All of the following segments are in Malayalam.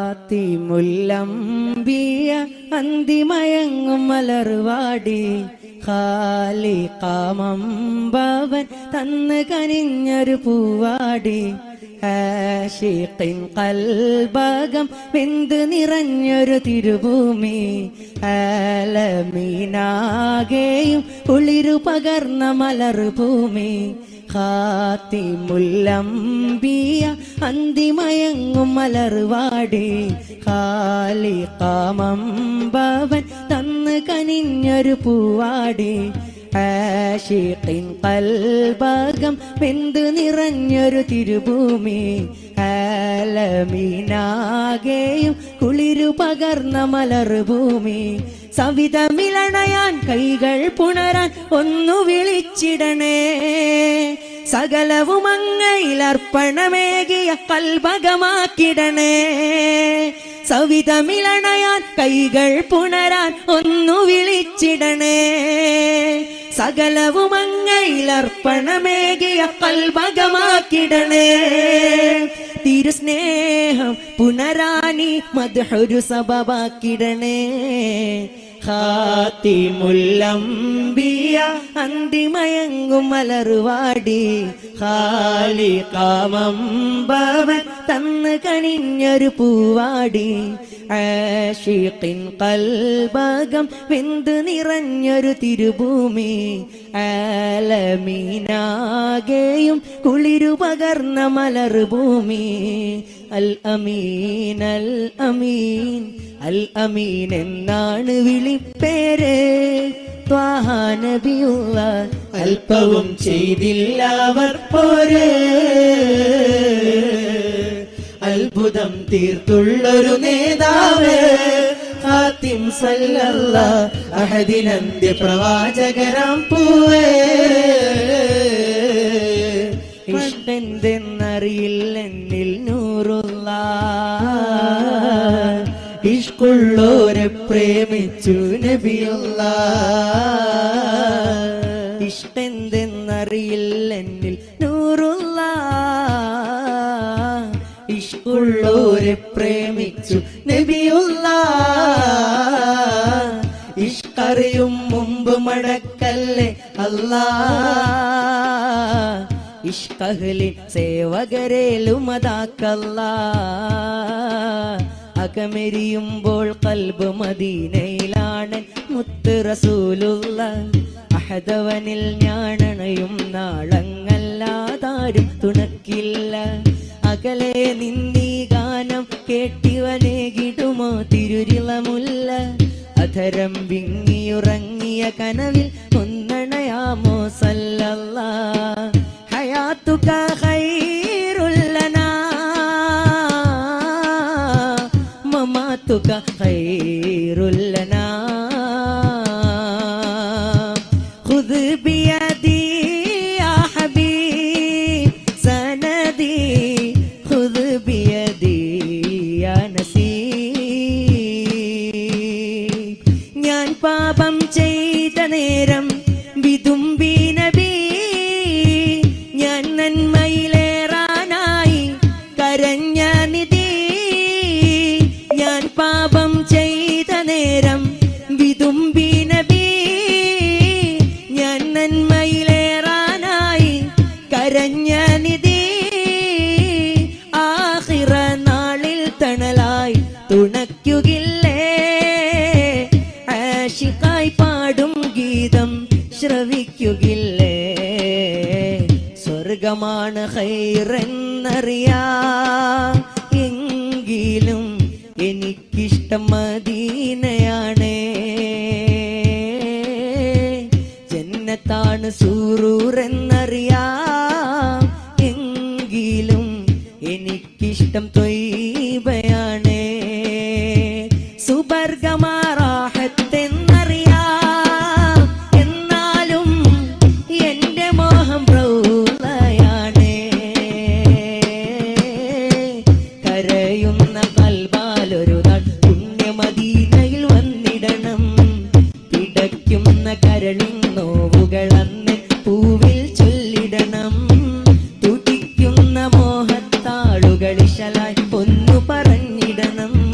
ഹാത്തിമുല്ലംബിയ അന്തിമയങ്ങും മലർവാടി ഹാലി കാമംബവൻ തന്ന് കനിഞ്ഞൊരു പൂവാടി ആഷിഖിൻ കൽബകം വെന്ത് നിറഞ്ഞൊരു തിരുഭൂമി ആലമീനാകെയും കുളിരു പകർന്ന മലർഭൂമി ഹാത്തിമുല്ലംബിയ അന്തിമയങ്ങും മലർവാടി ഹാലി കാമംബവൻ തന്ന് കനിഞ്ഞൊരു പൂവാടി ആഷിഖിൻ കൽബകം വെന്ത് നിറഞ്ഞൊരു തിരുഭൂമി ആലമീനാകെയും കുളിരു പകർന്ന മലർഭൂമി സവിതമിലണയാൻ കൈകൾ പുണരാൻ ഒന്നു വിളിച്ചിടണേ സകലവും അങ്ങയിലർപ്പണമേകിയ കൽഭകമാക്കിടണേ സവിതമിലണയാൻ കൈകൾ പുണരാൻ ഒന്നു വിളിച്ചിടണേ സകലവും അങ്ങയിലർപ്പണമേകിയ കൽഭകമാക്കിടണേ തിരുസ്നേഹം പുനരാനി മധുരു സഭവാക്കിടണേ ഹാത്തിമുല്ലംബിയ അന്തിമയങ്ങും മലർവാടി ഹാലി കാമംബവൻ തന്ന് കനിഞ്ഞൊരു പൂവാടി ആഷിഖിൻ കൽബകം വെന്ത് നിറഞ്ഞൊരു തിരുഭൂമി ആലമീനാകെയും കുളിരു പകർന്ന മലർഭൂമി അൽ അമീൻ അൽ അമീൻ അൽ അമീൻ എന്നാണ് വിളിപ്പേര് ത്വാഹാനബിയുള്ള അല്പവും ചെയ്തില്ല അവർ പോര് അത്ഭുതം തീർത്തുള്ളൊരു നേതാവ് ഹാത്തിം സല്ലല്ല അഹദിനന്ത്യ പ്രവാചകരാം പൂവേ ഇഷ്ടെന്തെന്നറിയില്ലെന്നിൽ നൂറുള്ള ഇഷ്കുള്ളോരെ പ്രേമിച്ചു നബിയുള്ള ഇഷ്ടെന്തെന്നറിയില്ലെന്നിൽ നൂറുള്ള ഇഷ്കുള്ളോരെ പ്രേമിച്ചു നബിയുള്ള ഇഷ്കറിയും മുമ്പ് മടക്കല്ലേ അല്ലാ ഇഷ്കഹലിൻ സേവകരേലുമതാക്കല്ല അകമെരിയുമ്പോൾ കൽബ് മദീനയിലാണ് മുത്ത് റസൂലുള്ള അഹദവനിൽ ഞാണണയും നാളങ്ങല്ലാതാരും തുണക്കില്ല അകലെ നിന്നീ ഗാനം കേട്ടിവനേകിടുമോ തിരുരിളമുല്ല അധരം വിങ്ങിയുറങ്ങിയ കനവിൽ ഒന്നണയാമോ സല്ലല്ല ഹയാത്തുക ഖൈറുല്ലനാ മമാത്തുക ഖൈറുല്ലനാ خذ بيدي يا حبيب سندي خذ بيدي يا نسيب ഞാൻ പാപം ചെയ്ത നേരം വിതുമ്പി നബി ഞാൻ നന്മയിലേറാനായി കരഞ്ഞ നിധി ഞാൻ പാപം ചെയ്ത നേരം വിതുമ്പി നബി ഞാൻ നന്മയിലേറാനായി കരഞ്ഞ നിധി ആഹിറ നാളിൽ തണലായി തുണയ്ക്കുകില്ലേ ആഷിക്കായി പാടും ഗീതം ശ്രവിക്കുകില്ലേ സ്വർഗമാണ് ഹൈറെന്നറിയാം എങ്കിലും എനിക്കിഷ്ടം മദീനയാണ് ജന്നത്താണ് സൂറൂരെന്നറിയാം എങ്കിലും എനിക്കിഷ്ടം തൊയ്ബയാണ് സുബർഗമാറാഹത്തെന്നറിയാം എന്നാലും എന്റെ മോഹം പ്രൗലയാണ് കരയുന്ന കൽവാലൊരു നാൾ പുണ്യമദീനയിൽ വന്നിടണം പിടയ്ക്കുന്ന കരളിൻ നോവുകൾ അന്ന് പൂവിൽ ചൊല്ലിടണം തുടിക്കുന്ന മോഹത്താളുകൾ ഇശലായി ഒന്നു പറഞ്ഞിടണം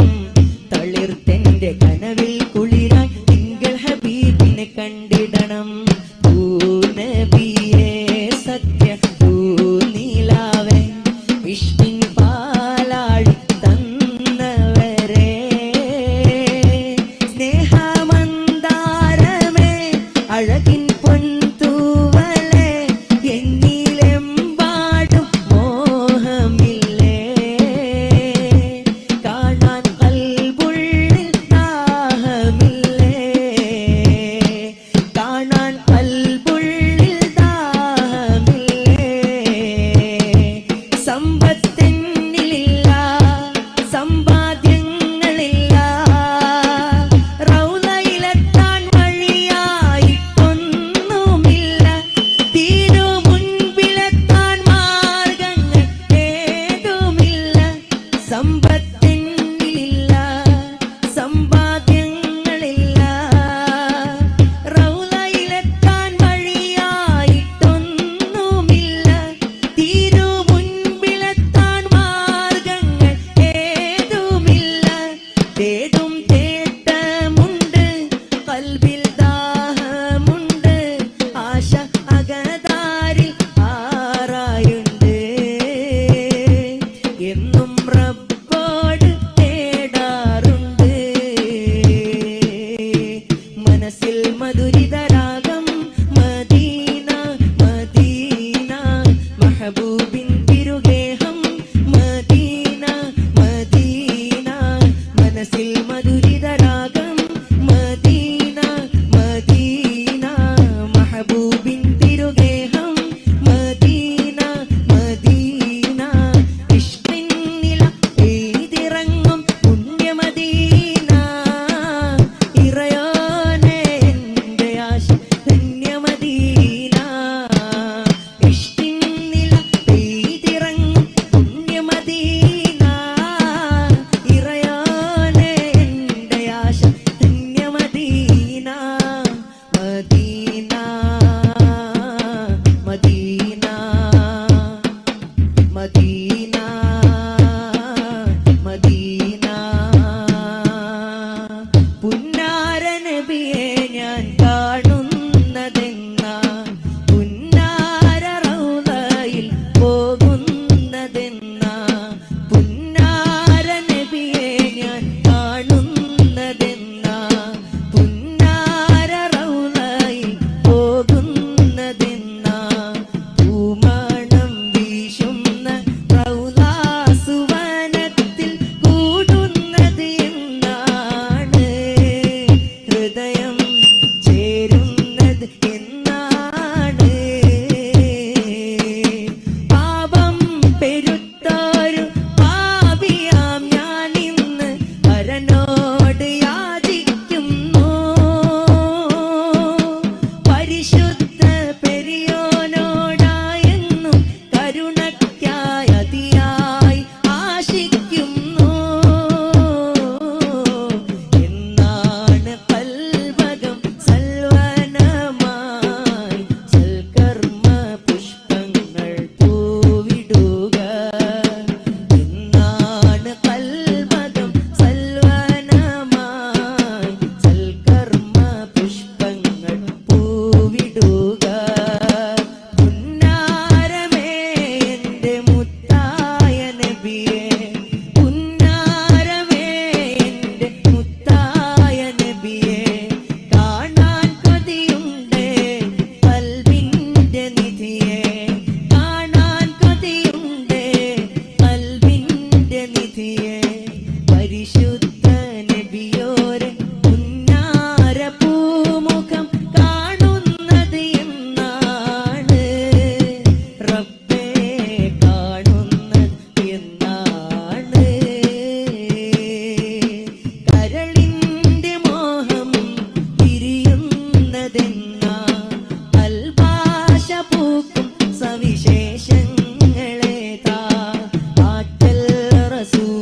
റസൂൽ